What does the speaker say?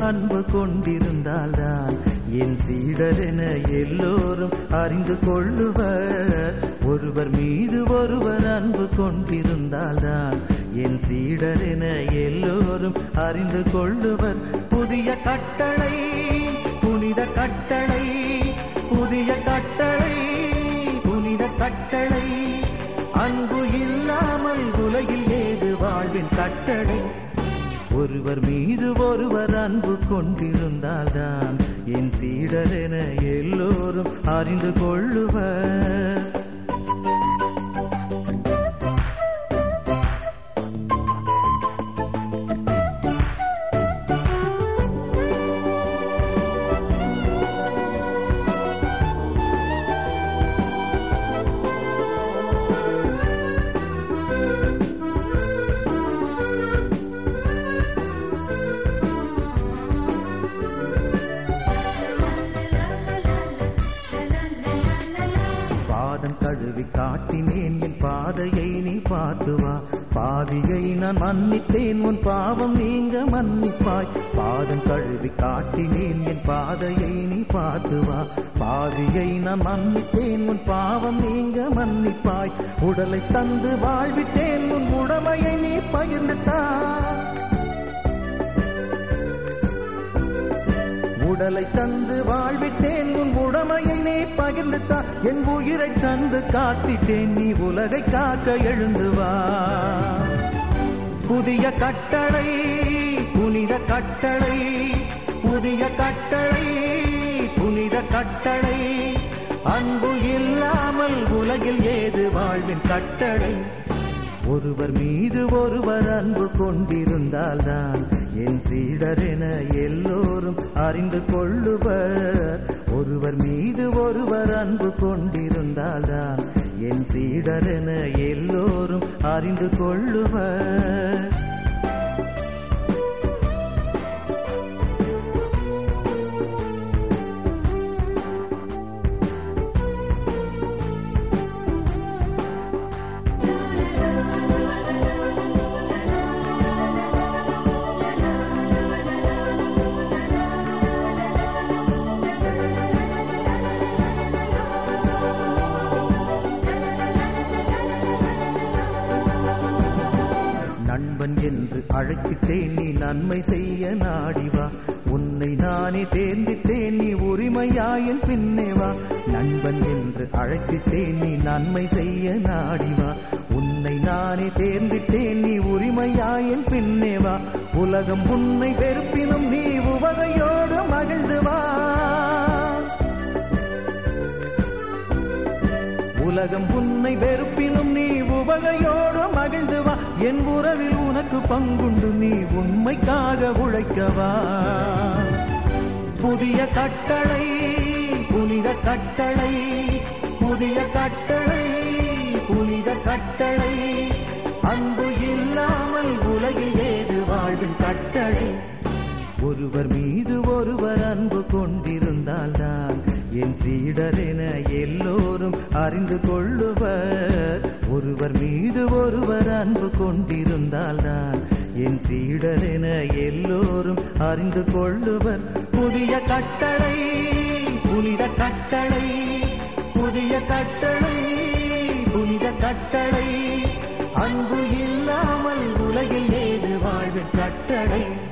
அன்பு கொண்டிருந்தால்தான் என் சீடரென எல்லோரும் அறிந்து கொள்ளுவர் ஒருவர் மீது ஒருவர் அன்பு கொண்டிருந்தால்தான் என் சீடரென எல்லோரும் அறிந்து கொள்ளுவர் புதிய கட்டளை புனித கட்டளை புதிய கட்டளை புனித கட்டளை அன்பு இல்லாமல் உலகில் ஏது வாழ்வின் கட்டளை ஒருவர் மீது ஒருவர் அன்பு கொண்டிருந்தால்தான் என் சீடரென எல்லோரும் அறிந்து கொள்ளுவர் பாதம் கழுவி காட்டினேன் என் பாதையை நீ பார்த்து வா பாவியை நான் மன்னித்தேன் உன் பாவம் நீங்க மன்னிப்பாய் பாதம் கழுவி காட்டினேன் என் பாதையை நீ பார்த்து வா பாவியை நான் மன்னித்தேன் உன் பாவம் நீங்க மன்னிப்பாய் உடலை தந்து வாழ்வித்தேன் உன் உடமையை நீ பகிர்ந்து தா உடலை தந்து வாழ்விட்டேன் உன் உடமையை நீ பகிர்ந்து தா என் உயிரை தந்து காத்திட்டேன் நீ உலகை காக்க எழுந்து வா புதிய கட்டளை புனித கட்டளை புதிய கட்டளை புனித கட்டளை அன்பு இல்லாமல் உலகில் ஏது வாழ்வின் கட்டளை ஒருவர் மீது ஒருவர் அன்பு கொண்டிருந்தால்தான் என் சீடரென எல்லோரும் அறிந்து கொள்ளுவர் ஒருவர் மீது ஒருவர் அன்பு கொண்டிருந்தால்தான் என் சீடரென எல்லோரும் அறிந்து கொள்ளுவர் நண்பன் என்று அழைத்திட்டேன் நீ நன்மை செய்ய நாடிவா உன்னை நானே தேர்ந்திட்டேன் நீ உரிமையாயின் பின்னே வா நண்பன் என்று அழைத்திட்டேன் நீ நன்மை செய்ய நாடிவா உன்னை நானே தேர்ந்திட்டேன் நீ உரிமையாயின் பின்னே வா உலகம் உன்னை வெறுப்பினும் நீ உவகையோடு மகிழ்ந்து வா உலகம் உன்னை வெறுப்பினும் நீ உவகையோடு மகிழ்ந்து வா என் உறவில் உனக்கு பங்குண்டு நீ உண்மைக்காக உழைக்கவா புதிய கட்டளை புனித கட்டளை புதிய கட்டளை புனித கட்டளை அன்பு இல்லாமல் உலகில் ஏது வாழ்வின் கட்டளை ஒருவர் மீது ஒருவர் அன்பு கொண்டிருந்தால்தான் என் சீடரென எல்லோரும் அறிந்து கொள்ளுவர் ஒருவர் மீது ஒருவர் அன்பு கொண்டிருந்தால்தான் என் சீடரென எல்லோரும் அறிந்து கொள்ளுவர் புதிய கட்டளை புனித கட்டளை புதிய கட்டளை புனித கட்டளை அன்பு இல்லாமல் உலகில் ஏது வாழ்வின் கட்டளை